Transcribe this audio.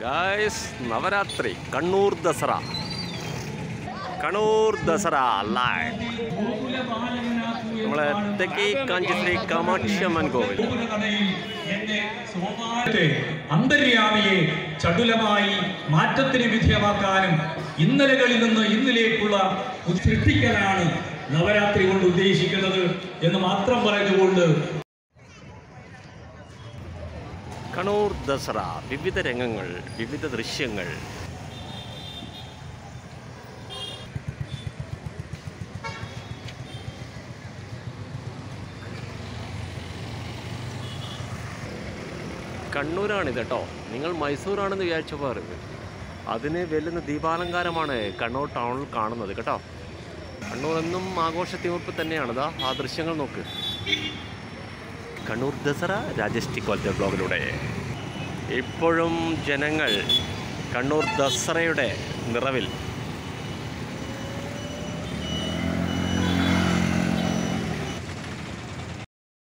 guys Navaratri Kannur Dasara Kannur Dasara live നമ്മളെ തെക്കേ കാഞ്ചിശ്രീ കാമാക്ഷമ്മൻ കോവിൽ അന്തര്യാമിയെ ചടുലമായി മാറ്റത്തിന് വിധേയമാക്കാനും ഇന്നലകളിൽ നിന്ന് ഇന്നിലേക്കുള്ള ഒരു സൃഷ്ടിക്കലാണ് നവരാത്രി കൊണ്ട് ഉദ്ദേശിക്കുന്നത് എന്ന് മാത്രം പറഞ്ഞുകൊണ്ട് കണ്ണൂർ ദസറ വിവിധ രംഗങ്ങൾ വിവിധ ദൃശ്യങ്ങൾ കണ്ണൂരാണിത് കേട്ടോ നിങ്ങൾ മൈസൂരാണെന്ന് വിചാരിച്ചു പോകരുത് അതിന് വെല്ലുന്ന ദീപാലങ്കാരമാണ് കണ്ണൂർ ടൗണിൽ കാണുന്നത് കേട്ടോ കണ്ണൂർ എന്നും ആഘോഷത്തിമിർപ്പ് തന്നെയാണിതാ ആ ദൃശ്യങ്ങൾ നോക്ക് കണ്ണൂർ ദസറ രാജേഷ് ടിക്കോലത്തെ ബ്ലോഗിലൂടെ ഇപ്പോഴും ജനങ്ങൾ കണ്ണൂർ ദസറയുടെ നിറവിൽ